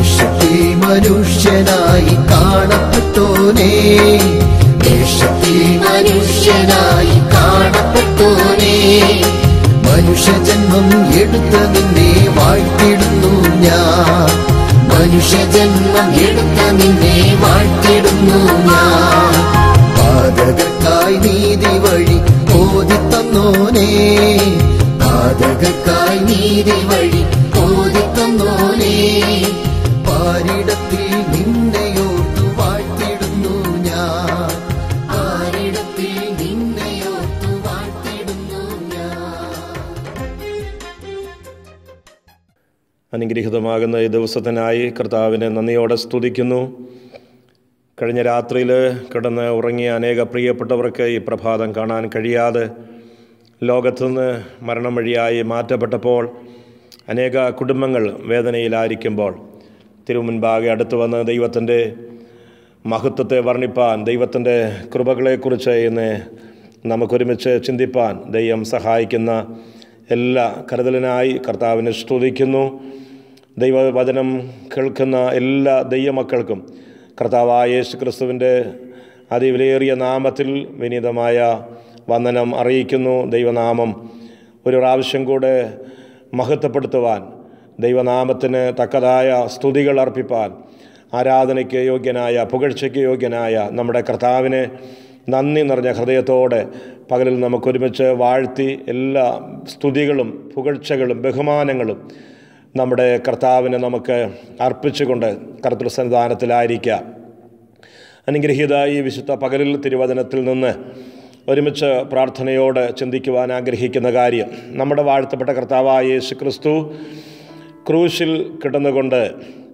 വേഷത്തിൽ മനുഷ്യനായി കാണപ്പെട്ടോനേ വേഷത്തിൽ മനുഷ്യനായി കാണപ്പെട്ടോനേ മനുഷ്യജന്മം എടുത്ത നിന്നെ വാഴ്ത്തിടുന്നു ഞാൻ മനുഷ്യജന്മം എടുത്ത നിന്നെ വാഴ്ത്തിടുന്നു ഞാൻ പാതകർക്കായി നീതി വഴി ഓതി തന്നോനേ പാതകർക്കായി നീതി വഴി ഓതി തന്നോനേ പാരിടത്തിൽ നിന്നെയോർത്തു വാഴ്ത്തിടുന്നു ഞാൻ പാരിടത്തിൽ നിന്നെയോർത്തു വാഴ്ത്തിടുന്നു ഞാൻ അനുഗ്രഹീതമാകുന്ന ഈ ദിവസത്തിനായി കർത്താവിനെ നന്ദിയോടെ സ്തുതിക്കുന്നു കഴിഞ്ഞ രാത്രിയിൽ കിടന്ന് ഉറങ്ങിയ അനേക പ്രിയപ്പെട്ടവർക്ക് ഈ പ്രഭാതം കാണാൻ കഴിയാതെ ലോകത്തുനിന്ന് മരണം വഴിയായി മാറ്റപ്പെട്ടപ്പോൾ അനേക കുടുംബങ്ങൾ വേദനയിലായിരിക്കുമ്പോൾ തിരുമുൻപാകെ അടുത്തു വന്ന് ദൈവത്തിൻ്റെ മഹത്വത്തെ വർണ്ണിപ്പാൻ ദൈവത്തിൻ്റെ കൃപകളെക്കുറിച്ച് ഇന്ന് നമുക്കൊരുമിച്ച് ചിന്തിപ്പാൻ ദൈവം സഹായിക്കുന്ന എല്ലാ കരുതലിനായി കർത്താവിനെ സ്തുതിക്കുന്നു ദൈവവചനം കേൾക്കുന്ന എല്ലാ ദൈവമക്കൾക്കും കർത്താവായ യേശു ക്രിസ്തുവിൻ്റെ അതിവിലയേറിയ നാമത്തിൽ വിനീതമായ വന്ദനം അറിയിക്കുന്നു ദൈവനാമം ഒരു പ്രാവശ്യം കൂടെ മഹത്വപ്പെടുത്തുവാൻ ദൈവനാമത്തിന് തക്കതായ സ്തുതികൾ അർപ്പിപ്പാൻ ആരാധനയ്ക്ക് യോഗ്യനായ പുകഴ്ചയ്ക്ക് യോഗ്യനായ നമ്മുടെ കർത്താവിനെ നന്ദി നിറഞ്ഞ ഹൃദയത്തോടെ പകലിൽ നമുക്കൊരുമിച്ച് വാഴ്ത്തി എല്ലാ സ്തുതികളും പുകഴ്ചകളും ബഹുമാനങ്ങളും നമ്മുടെ കർത്താവിനെ നമുക്ക് അർപ്പിച്ചുകൊണ്ട് കർത്തൃസന്നിധാനത്തിലായിരിക്കാം അനുഗ്രഹീത ഈ വിശുദ്ധ പകലിൽ തിരുവചനത്തിൽ നിന്ന് ഒരുമിച്ച് പ്രാർത്ഥനയോട് ചിന്തിക്കുവാൻ ആഗ്രഹിക്കുന്ന കാര്യം നമ്മുടെ വാഴ്ത്തപ്പെട്ട കർത്താവായ യേശു ക്രിസ്തു ക്രൂശിൽ കിടന്നുകൊണ്ട്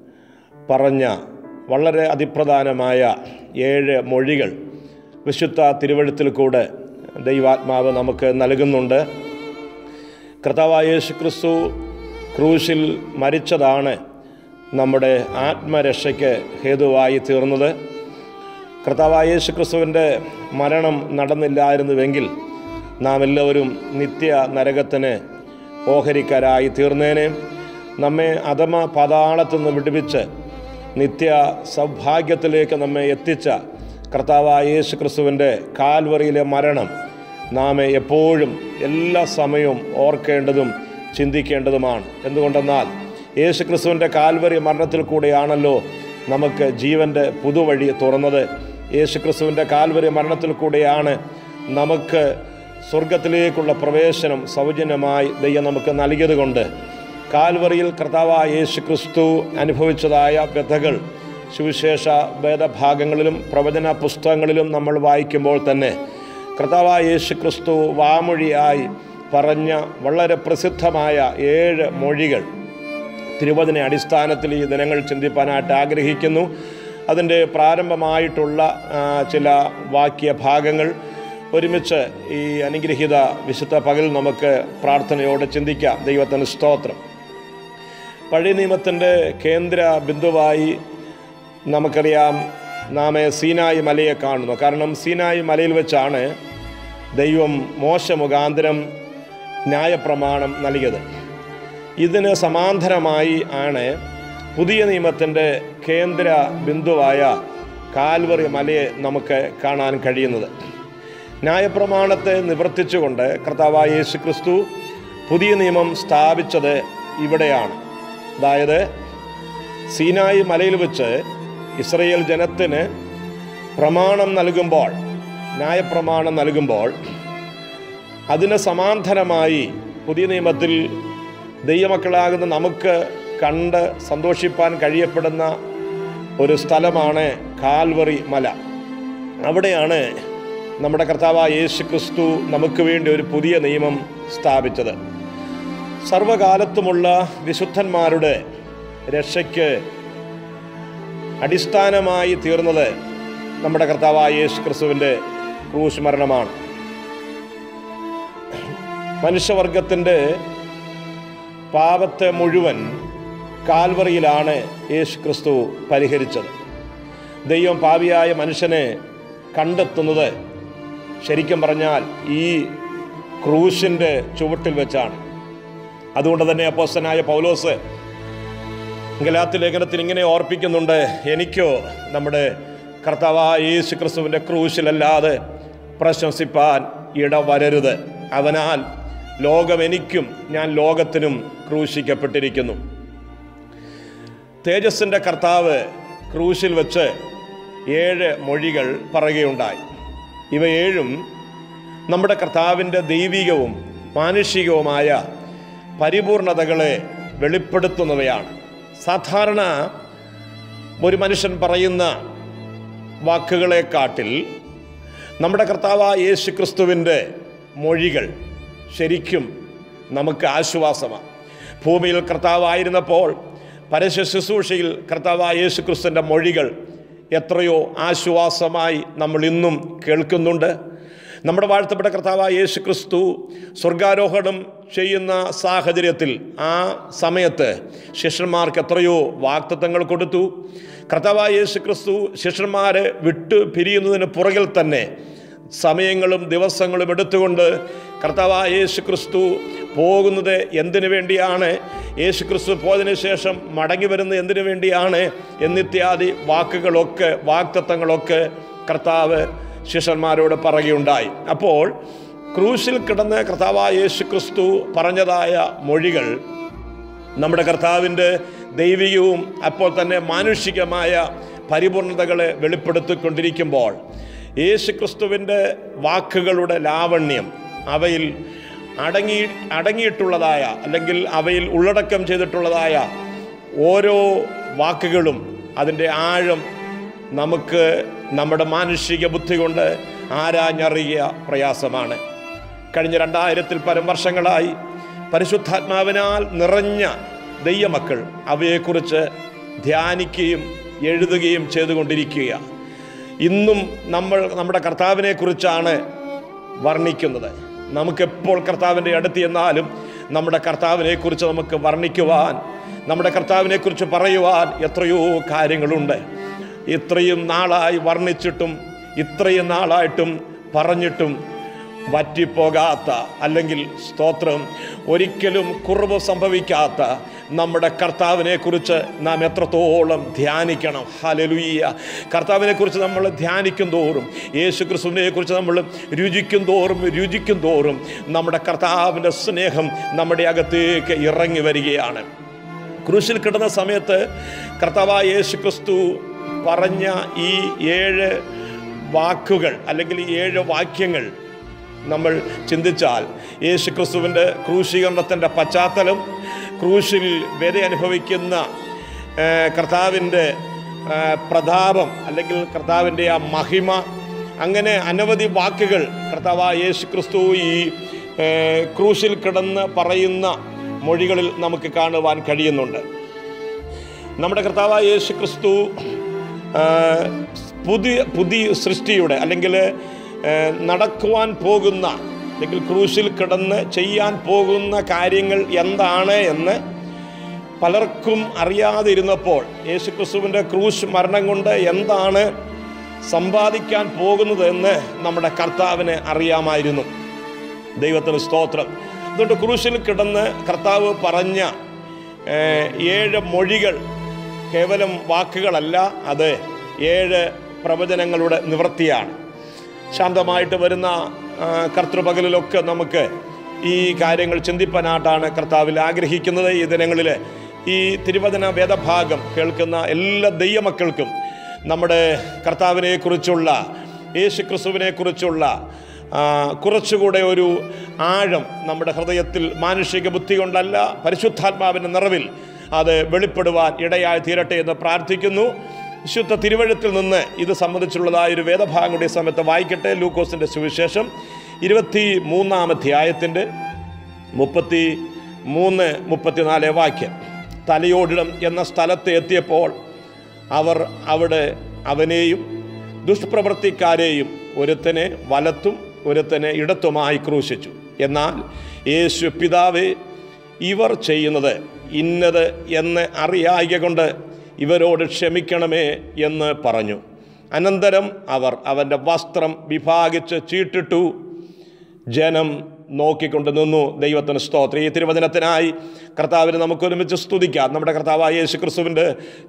പറഞ്ഞ വളരെ അതിപ്രധാനമായ ഏഴ് മൊഴികൾ വിശുദ്ധ തിരുവഴുത്തിൽ കൂടെ ദൈവാത്മാവ് നമുക്ക് നൽകുന്നുണ്ട് കർത്താവായ യേശു ക്രിസ്തു ക്രൂശിൽ മരിച്ചതാണ് നമ്മുടെ ആത്മരക്ഷയ്ക്ക് ഹേതുവായി തീർന്നത് കർത്താവായ യേശു ക്രിസ്തുവിൻ്റെ മരണം നടന്നില്ലായിരുന്നുവെങ്കിൽ നാം എല്ലാവരും നിത്യ നരകത്തിന് ഓഹരിക്കാരായി തീർന്നേനെ നമ്മെ അധമ പാതാളത്തു നിന്ന് വിടുവിച്ച് നിത്യ സൗഭാഗ്യത്തിലേക്ക് നമ്മെ എത്തിച്ച കർത്താവായ യേശു ക്രിസ്തുവിൻ്റെ കാൽവറിയിലെ മരണം നാം എപ്പോഴും എല്ലാ സമയവും ഓർക്കേണ്ടതും ചിന്തിക്കേണ്ടതുമാണ് എന്തുകൊണ്ടെന്നാൽ യേശു ക്രിസ്തുവിൻ്റെ കാൽവറി മരണത്തിൽ കൂടെയാണല്ലോ നമുക്ക് ജീവൻ്റെ പുതുവഴി തുറന്നത് യേശു ക്രിസ്തുവിൻ്റെ കാൽവറി മരണത്തിൽ കൂടെയാണ് നമുക്ക് സ്വർഗത്തിലേക്കുള്ള പ്രവേശനം സൗജന്യമായി ദൈവം നമുക്ക് നൽകിയതുകൊണ്ട് കാൽവറിയിൽ കർത്താവായ യേശു ക്രിസ്തു അനുഭവിച്ചതായ വ്യഥകൾ സുവിശേഷ വേദഭാഗങ്ങളിലും പ്രവചന പുസ്തകങ്ങളിലും നമ്മൾ വായിക്കുമ്പോൾ തന്നെ കർത്താവായ യേശു ക്രിസ്തു വാമൊഴിയായി പറഞ്ഞ വളരെ പ്രസിദ്ധമായ ഏഴ് മൊഴികൾ തിരുവചന അടിസ്ഥാനത്തിൽ ഈ ദിനങ്ങൾ ചിന്തിപ്പാനായിട്ട് ആഗ്രഹിക്കുന്നു അതിൻ്റെ പ്രാരംഭമായിട്ടുള്ള ആ, ചില വാക്യ ഭാഗങ്ങൾ ഒരുമിച്ച് ഈ അനുഗ്രഹീത വിശുദ്ധ പകൽ നമുക്ക് പ്രാർത്ഥനയോടെ ചിന്തിക്കാം ദൈവത്തിന് സ്തോത്രം പഴയ നിയമത്തിൻ്റെ കേന്ദ്ര ബിന്ദുവായി നമുക്കറിയാം നാം സീനായി മലയെ കാണുന്നു കാരണം സീനായി മലയിൽ വെച്ചാണ് ദൈവം മോശ മുഖാന്തരം ന്യായപ്രമാണം നൽകിയത് ഇതിന് സമാന്തരമായി ആണ് പുതിയ നിയമത്തിൻ്റെ കേന്ദ്ര ബിന്ദുവായ കാൽവറി മലയെ നമുക്ക് കാണാൻ കഴിയുന്നത് ന്യായപ്രമാണത്തെ നിവർത്തിച്ചുകൊണ്ട് കർത്താവായ യേശു ക്രിസ്തു പുതിയ നിയമം സ്ഥാപിച്ചത് ഇവിടെയാണ് അതായത് സീനായി മലയിൽ വെച്ച് ഇസ്രയേൽ ജനത്തിന് പ്രമാണം നൽകുമ്പോൾ ന്യായപ്രമാണം നൽകുമ്പോൾ അതിന് സമാന്തരമായി പുതിയ നിയമത്തിൽ ദൈവമക്കളാകുന്ന നമുക്ക് കണ്ട് സന്തോഷിപ്പാൻ കഴിയപ്പെടുന്ന ഒരു സ്ഥലമാണ് കാൽവറി മല അവിടെയാണ് നമ്മുടെ കർത്താവായ യേശു ക്രിസ്തു നമുക്ക് വേണ്ടി ഒരു പുതിയ നിയമം സ്ഥാപിച്ചത് സർവകാലത്തുമുള്ള വിശുദ്ധന്മാരുടെ രക്ഷയ്ക്ക് അടിസ്ഥാനമായി തീർന്നത് നമ്മുടെ കർത്താവായ യേശു ക്രിസ്തുവിൻ്റെ ക്രൂശ് മരണമാണ് മനുഷ്യവർഗത്തിൻ്റെ പാപത്തെ മുഴുവൻ കാൽവറിയിലാണ് യേശു ക്രിസ്തു പരിഹരിച്ചത് ദൈവം പാപിയായ മനുഷ്യനെ കണ്ടെത്തുന്നത് ശരിക്കും പറഞ്ഞാൽ ഈ ക്രൂശിൻ്റെ ചുവട്ടിൽ വെച്ചാണ് അതുകൊണ്ട് തന്നെ അപ്പോസ്തനായ പൗലോസ് ഗലാത്തി ലേഖനത്തിൽ ഇങ്ങനെ ഓർപ്പിക്കുന്നുണ്ട് എനിക്കോ നമ്മുടെ കർത്താവായ യേശു ക്രിസ്തുവിൻ്റെ ക്രൂശിലല്ലാതെ പ്രശംസിപ്പാൻ ഇടവരരുത് അവനാൽ ലോകം എനിക്കും ഞാൻ ലോകത്തിനും ക്രൂശിക്കപ്പെട്ടിരിക്കുന്നു തേജസ്സിൻ്റെ കർത്താവ് ക്രൂശിൽ വെച്ച് ഏഴ് മൊഴികൾ പറയുകയുണ്ടായി ഇവ ഏഴും നമ്മുടെ കർത്താവിൻ്റെ ദൈവികവും മാനുഷികവുമായ പരിപൂർണതകളെ വെളിപ്പെടുത്തുന്നവയാണ് സാധാരണ ഒരു മനുഷ്യൻ പറയുന്ന വാക്കുകളെക്കാട്ടിൽ നമ്മുടെ കർത്താവായ യേശു ക്രിസ്തുവിൻ്റെ മൊഴികൾ ശരിക്കും നമുക്ക് ആശ്വാസമാണ് ഭൂമിയിൽ കർത്താവായിരുന്നപ്പോൾ പരസ്യ ശുശ്രൂഷയിൽ കർത്താവായ യേശു ക്രിസ്തുവിൻ്റെ മൊഴികൾ എത്രയോ ആശ്വാസമായി നമ്മൾ ഇന്നും കേൾക്കുന്നുണ്ട് നമ്മുടെ വാഴ്ത്തപ്പെട്ട കർത്താവായ യേശു ക്രിസ്തു സ്വർഗാരോഹണം ചെയ്യുന്ന സാഹചര്യത്തിൽ ആ സമയത്ത് ശിഷ്യന്മാർക്ക് എത്രയോ വാക്തത്വങ്ങൾ കൊടുത്തു കർത്താവായ യേശു ക്രിസ്തു ശിഷ്യന്മാരെ വിട്ടു പിരിയുന്നതിന് പുറകിൽ തന്നെ സമയങ്ങളും ദിവസങ്ങളും എടുത്തുകൊണ്ട് കർത്താവായ യേശു ക്രിസ്തു പോകുന്നത് എന്തിനു വേണ്ടിയാണ് യേശു ക്രിസ്തു പോയതിനു ശേഷം മടങ്ങി വരുന്നത് എന്തിനു വേണ്ടിയാണ് എന്നിത്യാദി വാക്കുകളൊക്കെ വാക്തത്വങ്ങളൊക്കെ കർത്താവ് ശിഷ്യന്മാരോട് പറയുകയുണ്ടായി അപ്പോൾ ക്രൂശിൽ കിടന്ന് കർത്താവായ യേശു ക്രിസ്തു പറഞ്ഞതായ മൊഴികൾ നമ്മുടെ കർത്താവിൻ്റെ ദൈവികവും അപ്പോൾ തന്നെ മാനുഷികമായ പരിപൂർണതകളെ വെളിപ്പെടുത്തിക്കൊണ്ടിരിക്കുമ്പോൾ യേശു ക്രിസ്തുവിൻ്റെ വാക്കുകളുടെ ലാവണ്യം അവയിൽ അടങ്ങി അടങ്ങിയിട്ടുള്ളതായ അല്ലെങ്കിൽ അവയിൽ ഉള്ളടക്കം ചെയ്തിട്ടുള്ളതായ ഓരോ വാക്കുകളും അതിൻ്റെ ആഴം നമുക്ക് നമ്മുടെ മാനുഷിക ബുദ്ധി കൊണ്ട് ആരാഞ്ഞറിയ പ്രയാസമാണ് കഴിഞ്ഞ രണ്ടായിരത്തിൽ പരം വർഷങ്ങളായി പരിശുദ്ധാത്മാവിനാൽ നിറഞ്ഞ ദൈവമക്കൾ അവയെക്കുറിച്ച് ധ്യാനിക്കുകയും എഴുതുകയും ചെയ്തുകൊണ്ടിരിക്കുക ഇന്നും നമ്മൾ നമ്മുടെ കർത്താവിനെക്കുറിച്ചാണ് വർണ്ണിക്കുന്നത് നമുക്കെപ്പോൾ കർത്താവിൻ്റെ അടുത്ത് എന്നാലും നമ്മുടെ കർത്താവിനെക്കുറിച്ച് നമുക്ക് വർണ്ണിക്കുവാൻ നമ്മുടെ കർത്താവിനെക്കുറിച്ച് പറയുവാൻ എത്രയോ കാര്യങ്ങളുണ്ട് ഇത്രയും നാളായി വർണ്ണിച്ചിട്ടും ഇത്രയും നാളായിട്ടും പറഞ്ഞിട്ടും വറ്റിപ്പോകാത്ത അല്ലെങ്കിൽ സ്തോത്രം ഒരിക്കലും കുറവ് സംഭവിക്കാത്ത നമ്മുടെ കർത്താവിനെ കുറിച്ച് നാം എത്രത്തോളം ധ്യാനിക്കണം ഹലലുയ്യ കർത്താവിനെ കുറിച്ച് നമ്മൾ ധ്യാനിക്കും തോറും യേശു ക്രിസ്തുവിനെ കുറിച്ച് നമ്മൾ രുചിക്കും തോറും രുചിക്കും തോറും നമ്മുടെ കർത്താവിൻ്റെ സ്നേഹം നമ്മുടെ അകത്തേക്ക് ഇറങ്ങി വരികയാണ് ക്രൂശിൽ കിടന്ന സമയത്ത് കർത്താവായ യേശു ക്രിസ്തു പറഞ്ഞ ഈ ഏഴ് വാക്കുകൾ അല്ലെങ്കിൽ ഈ ഏഴ് വാക്യങ്ങൾ നമ്മൾ ചിന്തിച്ചാൽ യേശു ക്രിസ്തുവിൻ്റെ ക്രൂശീകരണത്തിൻ്റെ പശ്ചാത്തലം ക്രൂശിൽ വ്യത അനുഭവിക്കുന്ന കർത്താവിൻ്റെ പ്രതാപം അല്ലെങ്കിൽ കർത്താവിൻ്റെ ആ മഹിമ അങ്ങനെ അനവധി വാക്കുകൾ കർത്താവായ യേശു ക്രിസ്തു ഈ ഏഹ്, ക്രൂശിൽ കിടന്ന് പറയുന്ന മൊഴികളിൽ നമുക്ക് കാണുവാൻ കഴിയുന്നുണ്ട് നമ്മുടെ കർത്താവായ യേശു ക്രിസ്തു ആ, പുതിയ പുതിയ സൃഷ്ടിയുടെ അല്ലെങ്കിൽ ആ, നടക്കുവാൻ പോകുന്ന അല്ലെങ്കിൽ ക്രൂശിൽ കിടന്ന് ചെയ്യാൻ പോകുന്ന കാര്യങ്ങൾ എന്താണ് എന്ന് പലർക്കും അറിയാതിരുന്നപ്പോൾ യേശു ക്രിസ്തുവിൻ്റെ ക്രൂശ് മരണം കൊണ്ട് എന്താണ് സമ്പാദിക്കാൻ പോകുന്നത് എന്ന് നമ്മുടെ കർത്താവിന് അറിയാമായിരുന്നു ദൈവത്തിന് സ്തോത്രം അതുകൊണ്ട് ക്രൂശിൽ കിടന്ന് കർത്താവ് പറഞ്ഞ ഏഹ്, ഏഴ് മൊഴികൾ കേവലം വാക്കുകളല്ല അത് ഏഴ് പ്രവചനങ്ങളുടെ നിവൃത്തിയാണ് ശാന്തമായിട്ട് വരുന്ന ആ, കർത്തൃപകലിലൊക്കെ നമുക്ക് ഈ കാര്യങ്ങൾ ചിന്തിപ്പനായിട്ടാണ് കർത്താവിൽ ആഗ്രഹിക്കുന്നത് ഈ ദിനങ്ങളിൽ ഈ തിരുവചന വേദഭാഗം കേൾക്കുന്ന എല്ലാ ദൈവമക്കൾക്കും നമ്മുടെ കർത്താവിനെക്കുറിച്ചുള്ള യേശു ക്രിസ്തുവിനെക്കുറിച്ചുള്ള ആ, കുറച്ചുകൂടെ ഒരു ആഴം നമ്മുടെ ഹൃദയത്തിൽ മാനുഷിക ബുദ്ധി കൊണ്ടല്ല പരിശുദ്ധാത്മാവിൻ്റെ നിറവിൽ അത് വെളിപ്പെടുവാൻ ഇടയായി തീരട്ടെ എന്ന് പ്രാർത്ഥിക്കുന്നു വിശുദ്ധ തിരുവഴുത്തിൽ നിന്ന് ഇത് സംബന്ധിച്ചുള്ളതായ ഒരു വേദഭാഗം കൂടി ഈ സമയത്ത് വായിക്കട്ടെ ലൂക്കോസിൻ്റെ സുവിശേഷം ഇരുപത്തി മൂന്നാം അധ്യായത്തിൻ്റെ മുപ്പത്തി മൂന്ന് മുപ്പത്തിനാല് വാക്യം തലയോടിടം എന്ന സ്ഥലത്ത് എത്തിയപ്പോൾ അവർ അവിടെ അവനെയും ദുഷ്പ്രവൃത്തിക്കാരെയും ഒരുത്തനെ വലത്തും ഒരുത്തനെ ഇടത്തുമായി ക്രൂശിച്ചു എന്നാൽ യേശു പിതാവേ ഇവർ ചെയ്യുന്നത് ഇന്നത് എന്ന് അറിയായിക കൊണ്ട് ഇവരോട് ക്ഷമിക്കണമേ എന്ന് പറഞ്ഞു അനന്തരം അവർ അവൻ്റെ വസ്ത്രം വിഭാഗിച്ച് ചീട്ടിട്ടു ജനം നോക്കിക്കൊണ്ട് നിന്നു ദൈവത്തിന് സ്തോത്രം ഈ തിരുവചനത്തിനായി കർത്താവിന് നമുക്കൊരുമിച്ച് സ്തുതിക്കാം നമ്മുടെ കർത്താവായ യേശു ക്രിസ്തുവിൻ്റെ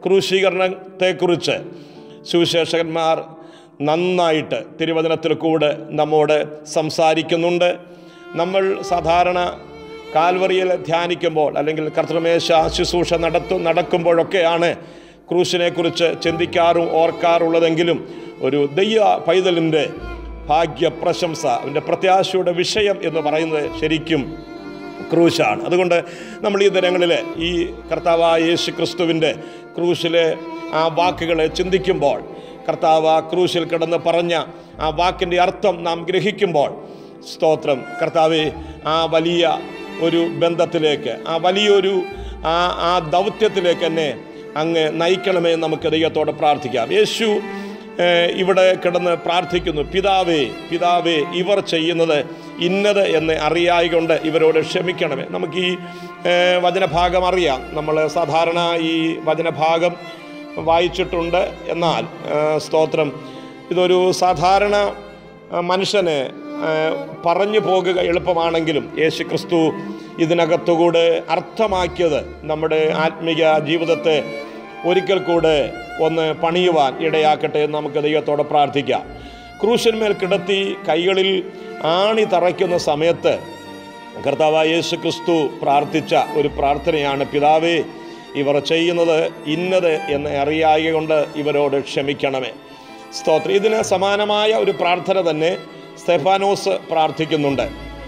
ക്രൂശീകരണത്തെക്കുറിച്ച് സുവിശേഷകന്മാർ നന്നായിട്ട് തിരുവചനത്തിൽ കൂടെ നമ്മോട് സംസാരിക്കുന്നുണ്ട് നമ്മൾ സാധാരണ കാൽവറിയിൽ ധ്യാനിക്കുമ്പോൾ അല്ലെങ്കിൽ കർത്തൃമേശ ശുശ്രൂഷ നടത്തു നടക്കുമ്പോഴൊക്കെയാണ് ക്രൂശിനെക്കുറിച്ച് ചിന്തിക്കാറും ഓർക്കാറുള്ളതെങ്കിലും ഒരു ദയ്യ പൈതലിൻ്റെ ഭാഗ്യപ്രശംസ അവൻ്റെ പ്രത്യാശയുടെ വിഷയം എന്ന് പറയുന്നത് ശരിക്കും ക്രൂശാണ് അതുകൊണ്ട് നമ്മൾ ഈ ദിനങ്ങളിൽ ഈ കർത്താവായ യേശു ക്രിസ്തുവിൻ്റെ ക്രൂശിലെ ആ വാക്കുകളെ ചിന്തിക്കുമ്പോൾ കർത്താവ് ആ ക്രൂശിൽ കിടന്ന് പറഞ്ഞ ആ വാക്കിൻ്റെ അർത്ഥം നാം ഗ്രഹിക്കുമ്പോൾ സ്തോത്രം കർത്താവെ ആ വലിയ ഒരു ബന്ധത്തിലേക്ക് ആ വലിയൊരു ആ ആ ദൗത്യത്തിലേക്ക് തന്നെ അങ്ങ് നയിക്കണമേ എന്ന് നമുക്ക് ദൈവത്തോടെ പ്രാർത്ഥിക്കാം യേശു ഏഹ്, ഇവിടെ കിടന്ന് പ്രാർത്ഥിക്കുന്നു പിതാവേ പിതാവേ ഇവർ ചെയ്യുന്നത് ഇന്നത് എന്ന് അറിയായികൊണ്ട് ഇവരോട് ക്ഷമിക്കണമേ നമുക്ക് ഈ ഏഹ്, വചനഭാഗം അറിയാം നമ്മൾ സാധാരണ ഈ വചനഭാഗം വായിച്ചിട്ടുണ്ട് എന്നാൽ ഏഹ്, സ്തോത്രം ഇതൊരു സാധാരണ ആ, മനുഷ്യന് ആ, പറഞ്ഞു പോകുക എളുപ്പമാണെങ്കിലും യേശു ക്രിസ്തു ഇതിനകത്തുകൂടെ അർത്ഥമാക്കിയത് നമ്മുടെ ആത്മീയ ജീവിതത്തെ ഒരിക്കൽ കൂടെ ഒന്ന് പണിയുവാൻ ഇടയാക്കട്ടെ എന്ന് നമുക്ക് ദൈവത്തോടെ പ്രാർത്ഥിക്കാം ക്രൂശന്മേൽ കിടത്തി കൈകളിൽ ആണി തറയ്ക്കുന്ന സമയത്ത് കർത്താവായ യേശു ക്രിസ്തു പ്രാർത്ഥിച്ച ഒരു പ്രാർത്ഥനയാണ് പിതാവേ ഇവർ ചെയ്യുന്നത് ഇന്നത് എന്ന് അറിയായ കൊണ്ട് ഇവരോട് ക്ഷമിക്കണമേ സ്തോത്രം ഇതിന് സമാനമായ ഒരു പ്രാർത്ഥന തന്നെ സ്തെഫാനോസ് പ്രാർത്ഥിക്കുന്നുണ്ട്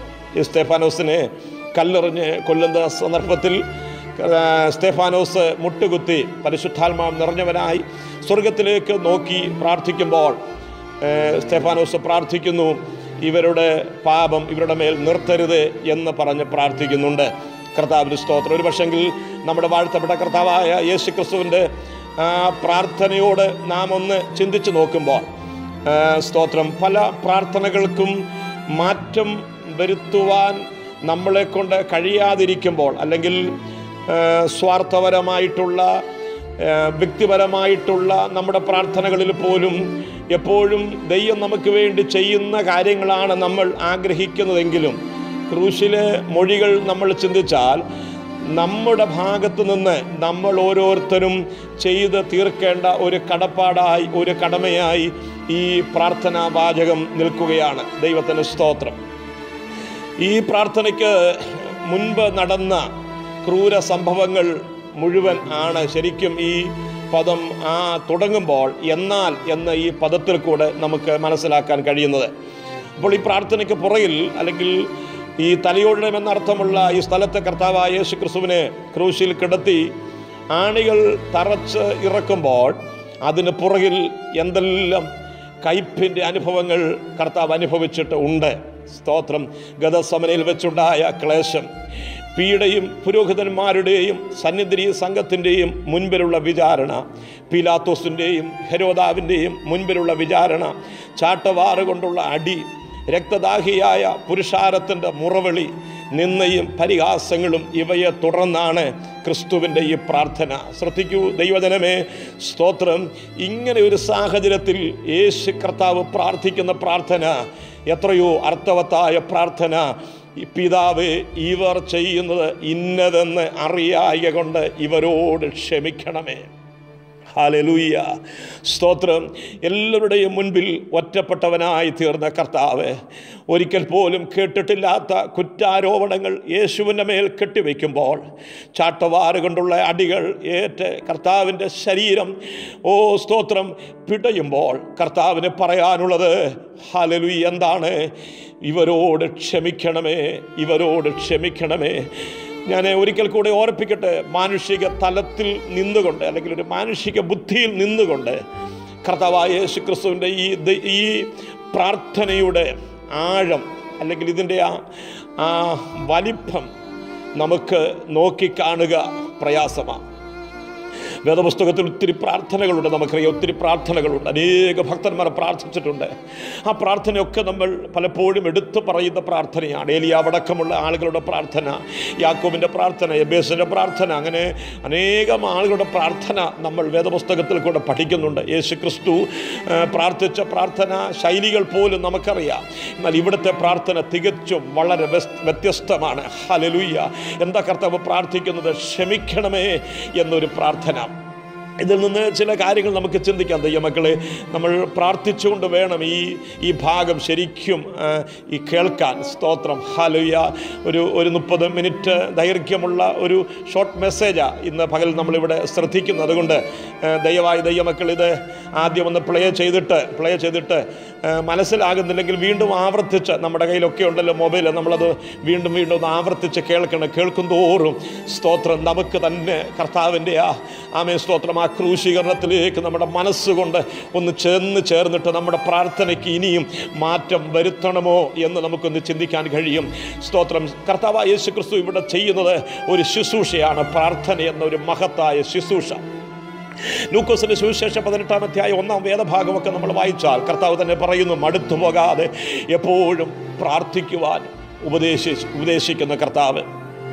ഈ സ്തെഫാനോസിനെ കല്ലെറിഞ്ഞ് കൊല്ലുന്ന സന്ദർഭത്തിൽ ആ, സ്തെഫാനോസ് മുട്ടുകുത്തി പരിശുദ്ധാത്മാവ് നിറഞ്ഞവനായി സ്വർഗത്തിലേക്ക് നോക്കി പ്രാർത്ഥിക്കുമ്പോൾ ഏഹ് സ്തെഫാനോസ് പ്രാർത്ഥിക്കുന്നു ഇവരുടെ പാപം ഇവരുടെ മേൽ നിർത്തരുത് എന്ന് പറഞ്ഞ് പ്രാർത്ഥിക്കുന്നുണ്ട് കർത്താവിന് സ്തോത്രം ഒരു പക്ഷെങ്കിൽ നമ്മുടെ വാഴ്ത്തപ്പെട്ട കർത്താവായ യേശു ക്രിസ്തുവിൻ്റെ ആ പ്രാർത്ഥനയോട് നാം ഒന്ന് ചിന്തിച്ചു നോക്കുമ്പോൾ ആ, സ്തോത്രം പല പ്രാർത്ഥനകൾക്കും മാറ്റം വരുത്തുവാൻ നമ്മളെ കൊണ്ട് കഴിയാതിരിക്കുമ്പോൾ അല്ലെങ്കിൽ ആ, സ്വാർത്ഥപരമായിട്ടുള്ള ഏഹ് വ്യക്തിപരമായിട്ടുള്ള നമ്മുടെ പ്രാർത്ഥനകളിൽ പോലും എപ്പോഴും ദൈവം നമുക്ക് വേണ്ടി ചെയ്യുന്ന കാര്യങ്ങളാണ് നമ്മൾ ആഗ്രഹിക്കുന്നതെങ്കിലും ക്രൂശിലെ മൊഴികൾ നമ്മൾ ചിന്തിച്ചാൽ നമ്മുടെ ഭാഗത്ത് നിന്ന് നമ്മൾ ഓരോരുത്തരും ചെയ്ത് തീർക്കേണ്ട ഒരു കടപ്പാടായി ഒരു കടമയായി ഈ പ്രാർത്ഥനാ വാചകം നിൽക്കുകയാണ് ദൈവത്തിന് സ്തോത്രം ഈ പ്രാർത്ഥനയ്ക്ക് മുൻപ് നടന്ന ക്രൂര സംഭവങ്ങൾ മുഴുവൻ ആണ് ശരിക്കും ഈ പദം ആ തുടങ്ങുമ്പോൾ എന്നാൽ എന്ന ഈ പദത്തിൽ കൂടെ നമുക്ക് മനസ്സിലാക്കാൻ കഴിയുന്നത് അപ്പോൾ ഈ പ്രാർത്ഥനയ്ക്ക് പുറകിൽ അല്ലെങ്കിൽ ഈ തലയോടനം എന്നർത്ഥമുള്ള ഈ സ്ഥലത്തെ കർത്താവായ യേശു ക്രിസ്തുവിനെ ക്രൂശിൽ കിടത്തി ആണികൾ തറച്ച് ഇറക്കുമ്പോൾ അതിന് പുറകിൽ എന്തെല്ലാം കയ്പിൻ്റെ അനുഭവങ്ങൾ കർത്താവ് അനുഭവിച്ചിട്ട് ഉണ്ട് സ്തോത്രം ഗതസമനയിൽ വെച്ചുണ്ടായ ക്ലേശം പീഡയും പുരോഹിതന്മാരുടെയും സന്നിധി സംഘത്തിൻ്റെയും മുൻപിലുള്ള വിചാരണ പീലാത്തോസിൻ്റെയും ഹെരോദാവിൻ്റെയും മുൻപിലുള്ള വിചാരണ ചാട്ടവാറ് കൊണ്ടുള്ള അടി രക്തദാഹിയായ പുരുഷാരത്തിൻ്റെ മുറവിളി നിന്നയും പരിഹാസങ്ങളും ഇവയെ തുടർന്നാണ് ക്രിസ്തുവിൻ്റെ ഈ പ്രാർത്ഥന ശ്രദ്ധിക്കൂ ദൈവജനമേ സ്തോത്രം ഇങ്ങനെ ഒരു സാഹചര്യത്തിൽ യേശു കർത്താവ് പ്രാർത്ഥിക്കുന്ന പ്രാർത്ഥന എത്രയോ അർത്ഥവത്തായ പ്രാർത്ഥന ഈ പിതാവ് ഇവർ ചെയ്യുന്നത് ഇന്നതെന്ന് അറിയായ കൊണ്ട് ഇവരോട് ക്ഷമിക്കണമേ ഹാലലൂയ സ്തോത്രം എല്ലാവരുടെയും മുൻപിൽ ഒറ്റപ്പെട്ടവനായി തീർന്ന കർത്താവ് ഒരിക്കൽ പോലും കേട്ടിട്ടില്ലാത്ത കുറ്റാരോപണങ്ങൾ യേശുവിൻ്റെ മേൽ കെട്ടിവെക്കുമ്പോൾ ചാട്ടവാറ് കൊണ്ടുള്ള അടികൾ ഏറ്റ് കർത്താവിൻ്റെ ശരീരം ഓ സ്തോത്രം പിടയുമ്പോൾ കർത്താവിന് പറയാനുള്ളത് ഹാലലൂയ എന്താണ് ഇവരോട് ക്ഷമിക്കണമേ ഇവരോട് ക്ഷമിക്കണമേ ഞാൻ ഒരിക്കൽ കൂടെ ഓർപ്പിക്കട്ടെ മാനുഷിക തലത്തിൽ നിന്നുകൊണ്ട് അല്ലെങ്കിൽ ഒരു മാനുഷിക ബുദ്ധിയിൽ നിന്നുകൊണ്ട് കർത്താവായ യേശു ക്രിസ്തുവിൻ്റെ ഈ ദ- ഈ പ്രാർത്ഥനയുടെ ആഴം അല്ലെങ്കിൽ ഇതിൻ്റെ ആ ആ വലിപ്പം നമുക്ക് നോക്കിക്കാണുക പ്രയാസമാണ് വേദപുസ്തകത്തിൽ ഒത്തിരി പ്രാർത്ഥനകളുണ്ട് നമുക്കറിയാം ഒത്തിരി പ്രാർത്ഥനകളുണ്ട് അനേക ഭക്തന്മാർ പ്രാർത്ഥിച്ചിട്ടുണ്ട് ആ പ്രാർത്ഥനയൊക്കെ നമ്മൾ പലപ്പോഴും എടുത്തു പറയുന്ന പ്രാർത്ഥനയാണ് ഏലിയാവടക്കമുള്ള ആളുകളുടെ പ്രാർത്ഥന യാക്കോബിൻ്റെ പ്രാർത്ഥന എബേസിൻ്റെ പ്രാർത്ഥന അങ്ങനെ അനേകം ആളുകളുടെ പ്രാർത്ഥന നമ്മൾ വേദപുസ്തകത്തിൽ കൂടെ പഠിക്കുന്നുണ്ട് യേശു ക്രിസ്തു ആ, പ്രാർത്ഥിച്ച പ്രാർത്ഥന ശൈലികൾ പോലും നമുക്കറിയാം എന്നാൽ ഇവിടുത്തെ പ്രാർത്ഥന തികച്ചും വളരെ വ്യസ്- വ്യത്യസ്തമാണ് ഹലലുയ്യ എന്താ കർത്താവ് പ്രാർത്ഥിക്കുന്നത് ക്ഷമിക്കണമേ എന്നൊരു പ്രാർത്ഥന ഇതിൽ നിന്ന് ചില കാര്യങ്ങൾ നമുക്ക് ചിന്തിക്കാം ദൈവമക്കളെ നമ്മൾ പ്രാർത്ഥിച്ചുകൊണ്ട് വേണം ഈ ഈ ഭാഗം ശരിക്കും ആ, ഈ കേൾക്കാൻ സ്തോത്രം ഹലുയ ഒരു ഒരു മുപ്പത് മിനിറ്റ് ദൈർഘ്യമുള്ള ഒരു ഷോർട്ട് മെസ്സേജാണ് ഇന്ന് പകൽ നമ്മളിവിടെ ശ്രദ്ധിക്കുന്നത് അതുകൊണ്ട് ആ, ദയവായി ദൈവമക്കൾ ഇത് ആദ്യം ഒന്ന് പ്ലേ ചെയ്തിട്ട് പ്ലേ ചെയ്തിട്ട് ആ, മനസ്സിലാകുന്നില്ലെങ്കിൽ വീണ്ടും ആവർത്തിച്ച് നമ്മുടെ കയ്യിലൊക്കെ ഉണ്ടല്ലോ മൊബൈൽ നമ്മളത് വീണ്ടും വീണ്ടും ഒന്ന് ആവർത്തിച്ച് കേൾക്കണം കേൾക്കും തോറും സ്തോത്രം നമുക്ക് തന്നെ കർത്താവിൻ്റെ ആ ആമേ സ്തോത്രം ആ ക്രൂശീകരണത്തിലേക്ക് നമ്മുടെ മനസ്സുകൊണ്ട് ഒന്ന് ചേർന്ന് ചേർന്നിട്ട് നമ്മുടെ പ്രാർത്ഥനയ്ക്ക് ഇനിയും മാറ്റം വരുത്തണമോ എന്ന് നമുക്കൊന്ന് ചിന്തിക്കാൻ കഴിയും സ്തോത്രം കർത്താവ് യേശു ക്രിസ്തു ഇവിടെ ചെയ്യുന്നത് ഒരു ശുശ്രൂഷയാണ് പ്രാർത്ഥന എന്ന ഒരു മഹത്തായ ശുശ്രൂഷ ലൂക്കോസിന്റെ സുവിശേഷം പതിനെട്ടാം അധ്യായം ഒന്നാം വേദഭാഗമൊക്കെ നമ്മൾ വായിച്ചാൽ കർത്താവ് തന്നെ പറയുന്നു മടുത്തു പോകാതെ എപ്പോഴും പ്രാർത്ഥിക്കുവാൻ ഉപദേശിച്ച് ഉപദേശിക്കുന്ന കർത്താവ്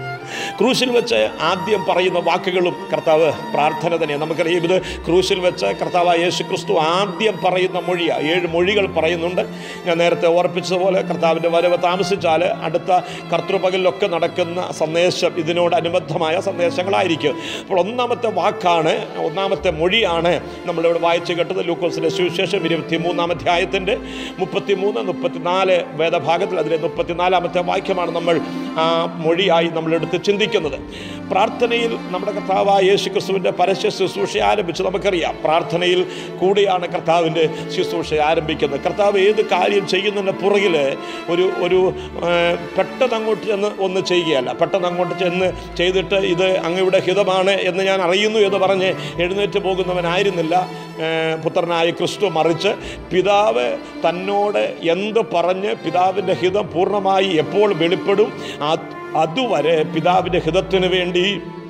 ക്രൂശിൽ വെച്ച് ആദ്യം പറയുന്ന വാക്കുകളും കർത്താവ് പ്രാർത്ഥന തന്നെയാണ് നമുക്കറിയാം ഇത് ക്രൂശിൽ വെച്ച് കർത്താവ് യേശു ക്രിസ്തു ആദ്യം പറയുന്ന മൊഴിയാണ് ഏഴ് മൊഴികൾ പറയുന്നുണ്ട് ഞാൻ നേരത്തെ ഓർപ്പിച്ചതുപോലെ കർത്താവിൻ്റെ വരവ് താമസിച്ചാൽ അടുത്ത കർത്തൃപകലിലൊക്കെ നടക്കുന്ന സന്ദേശം ഇതിനോടനുബന്ധമായ സന്ദേശങ്ങളായിരിക്കും അപ്പോൾ ഒന്നാമത്തെ വാക്കാണ് ഒന്നാമത്തെ മൊഴിയാണ് നമ്മളിവിടെ വായിച്ചു കേട്ടത് ലൂക്കോസിൻ്റെ സുവിശേഷം ഇരുപത്തി മൂന്നാം അധ്യായത്തിൻ്റെ മുപ്പത്തിമൂന്ന് മുപ്പത്തിനാല് വേദഭാഗത്തിൽ അതിലെ മുപ്പത്തിനാലാമത്തെ വാക്യമാണ് നമ്മൾ ആ മൊഴിയായി നമ്മൾ എടുത്ത് ചിന്തിക്കുന്നത് പ്രാർത്ഥനയിൽ നമ്മുടെ കർത്താവായ യേശു ക്രിസ്തുവിൻ്റെ പരസ്യ ശുശ്രൂഷ ആരംഭിച്ച് നമുക്കറിയാം പ്രാർത്ഥനയിൽ കൂടിയാണ് കർത്താവിൻ്റെ ശുശ്രൂഷ ആരംഭിക്കുന്നത് കർത്താവ് ഏത് കാര്യം ചെയ്യുന്നതിന് പുറകിൽ ഒരു ഒരു ആ, പെട്ടെന്ന് അങ്ങോട്ട് ചെന്ന് ഒന്ന് ചെയ്യുകയല്ല പെട്ടെന്ന് അങ്ങോട്ട് ചെന്ന് ചെയ്തിട്ട് ഇത് അങ്ങയുടെ ഹിതമാണ് എന്ന് ഞാൻ അറിയുന്നു എന്ന് പറഞ്ഞ് എഴുന്നേറ്റ് പോകുന്നവനായിരുന്നില്ല ആ, പുത്രനായ ക്രിസ്തു മറിച്ച് പിതാവ് തന്നോട് എന്ത് പറഞ്ഞ് പിതാവിൻ്റെ ഹിതം പൂർണ്ണമായി എപ്പോൾ വെളിപ്പെടും അത് അതുവരെ പിതാവിൻ്റെ ഹിതത്തിന് വേണ്ടി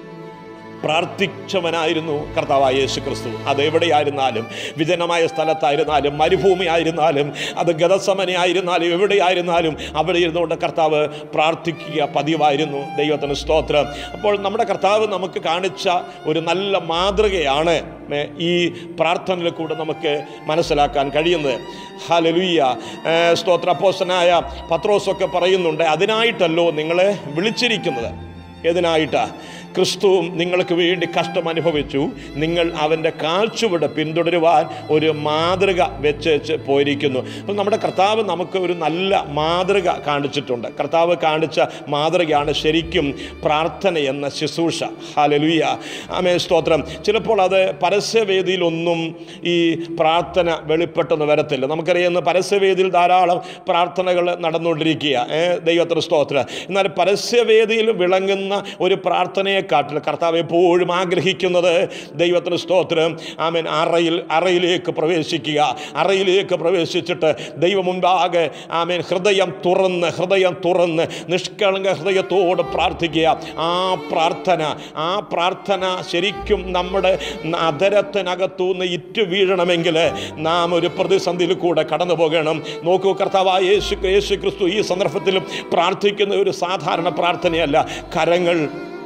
പ്രാർത്ഥിച്ചവനായിരുന്നു കർത്താവായ യേശു ക്രിസ്തു അത് എവിടെയായിരുന്നാലും വിജനമായ സ്ഥലത്തായിരുന്നാലും മരുഭൂമി ആയിരുന്നാലും അത് ഗതസമനയായിരുന്നാലും എവിടെയായിരുന്നാലും അവിടെ ഇരുന്നുകൊണ്ട് കർത്താവ് പ്രാർത്ഥിക്കുക പതിവായിരുന്നു ദൈവത്തിന് സ്തോത്രം അപ്പോൾ നമ്മുടെ കർത്താവ് നമുക്ക് കാണിച്ച ഒരു നല്ല മാതൃകയാണ് ഏ, ഈ പ്രാർത്ഥനയിൽ കൂടെ നമുക്ക് മനസ്സിലാക്കാൻ കഴിയുന്നത് ഹലലുയ്യ സ്തോത്ര അപ്പോസ്റ്റനായ പത്രോസൊക്കെ പറയുന്നുണ്ട് അതിനായിട്ടല്ലോ നിങ്ങളെ വിളിച്ചിരിക്കുന്നത് ഏതിനായിട്ടാ ക്രിസ്തുവും നിങ്ങൾക്ക് വേണ്ടി കഷ്ടം അനുഭവിച്ചു നിങ്ങൾ അവൻ്റെ കാഴ്ചവിടെ പിന്തുടരുവാൻ ഒരു മാതൃക വെച്ച് പോയിരിക്കുന്നു അപ്പോൾ നമ്മുടെ കർത്താവ് നമുക്ക് ഒരു നല്ല മാതൃക കാണിച്ചിട്ടുണ്ട് കർത്താവ് കാണിച്ച മാതൃകയാണ് ശരിക്കും പ്രാർത്ഥന എന്ന ശുശ്രൂഷ ഹാലലുയ്യ ആമേ സ്തോത്രം ചിലപ്പോൾ അത് പരസ്യവേദിയിലൊന്നും ഈ പ്രാർത്ഥന വെളിപ്പെട്ടെന്ന് വരത്തില്ല നമുക്കറിയാവുന്ന പരസ്യവേദിയിൽ ധാരാളം പ്രാർത്ഥനകൾ നടന്നുകൊണ്ടിരിക്കുക ഏ, ദൈവത്തിന് സ്തോത്രം എന്നാൽ പരസ്യവേദിയിൽ വിളങ്ങുന്ന ഒരു പ്രാർത്ഥനയെക്കാട്ടിൽ കർത്താവ് എപ്പോഴും ആഗ്രഹിക്കുന്നത് ദൈവത്തിന് സ്തോത്രം ആമേൻ അറയിൽ അറയിലേക്ക് പ്രവേശിക്കുക അറയിലേക്ക് പ്രവേശിച്ചിട്ട് ദൈവം മുൻപാകെ ആമേൻ ഹൃദയം തുറന്ന് ഹൃദയം തുറന്ന് നിഷ്കളങ്ക ഹൃദയത്തോട് പ്രാർത്ഥിക്കുക ആ പ്രാർത്ഥന ആ പ്രാർത്ഥന ശരിക്കും നമ്മുടെ അതരത്തിനകത്തുനിന്ന് ഇറ്റ് വീഴണമെങ്കിൽ നാം ഒരു പ്രതിസന്ധിയിൽ കൂടെ കടന്നു പോകണം നോക്കൂ കർത്താവായ യേശു യേശു ക്രിസ്തു ഈ സന്ദർഭത്തിലും പ്രാർത്ഥിക്കുന്ന ഒരു സാധാരണ പ്രാർത്ഥനയല്ല കരങ്ങൾ